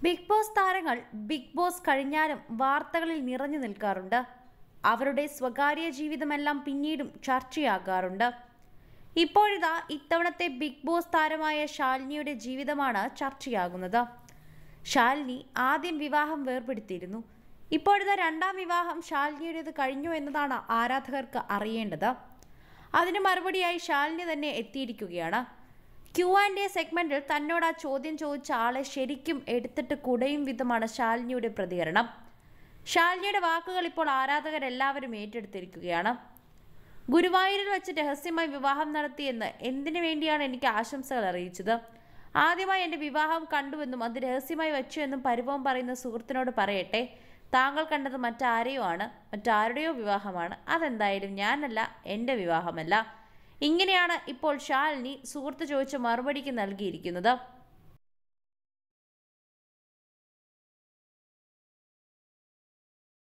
big boss താരങ്ങൾ big boss കഴിഞ്ഞാലും വാർത്തകളിൽ നിറഞ്ഞു നിൽക്കാറുണ്ട് അവരുടെ സ്വകാര്യ ജീവിതമെല്ലാം പിന്നീടും ചർച്ചയാകാറുണ്ട് ഇപ്പോഴിതാ ഇത്തവണത്തെ ബിഗ് ബോസ് താരമായ ശാലിനിയുടെ ജീവിതമാണ് ചർച്ചയാകുന്നത് ശാലിനി ആദ്യം വിവാഹം വേർപെടുത്തിയിരുന്നു ഇപ്പോഴിതാ രണ്ടാം വിവാഹം ശാലിനിയുടേത് കഴിഞ്ഞു എന്നതാണ് ആരാധകർക്ക് അറിയേണ്ടത് അതിന് മറുപടിയായി ശാലിനി തന്നെ എത്തിയിരിക്കുകയാണ് ക്യു ആൻഡ് എ സെഗ്മെന്റിൽ തന്നോട് ആ ചോദ്യം ചോദിച്ച ആളെ ശരിക്കും എടുത്തിട്ട് കുടയും വിധമാണ് ശാലിനിയുടെ പ്രതികരണം ശാലിനിയുടെ വാക്കുകൾ ഇപ്പോൾ ആരാധകരെല്ലാവരും ഏറ്റെടുത്തിരിക്കുകയാണ് ഗുരുവായൂരിൽ വെച്ച് രഹസ്യമായി വിവാഹം നടത്തിയെന്ന് എന്തിനു വേണ്ടിയാണ് എനിക്ക് ആശംസകൾ അറിയിച്ചത് ആദ്യമായി എൻ്റെ വിവാഹം കണ്ടുവെന്നും അത് രഹസ്യമായി വെച്ചു എന്നും പരിഭവം പറയുന്ന സുഹൃത്തിനോട് പറയട്ടെ താങ്കൾ കണ്ടത് മറ്റാരെയോ ആണ് മറ്റാരുടെയോ വിവാഹമാണ് അതെന്തായാലും ഞാനല്ല എൻ്റെ വിവാഹമല്ല ഇങ്ങനെയാണ് ഇപ്പോൾ ശാലിനി സുഹൃത്ത് ചോദിച്ച മറുപടിക്ക് നൽകിയിരിക്കുന്നത്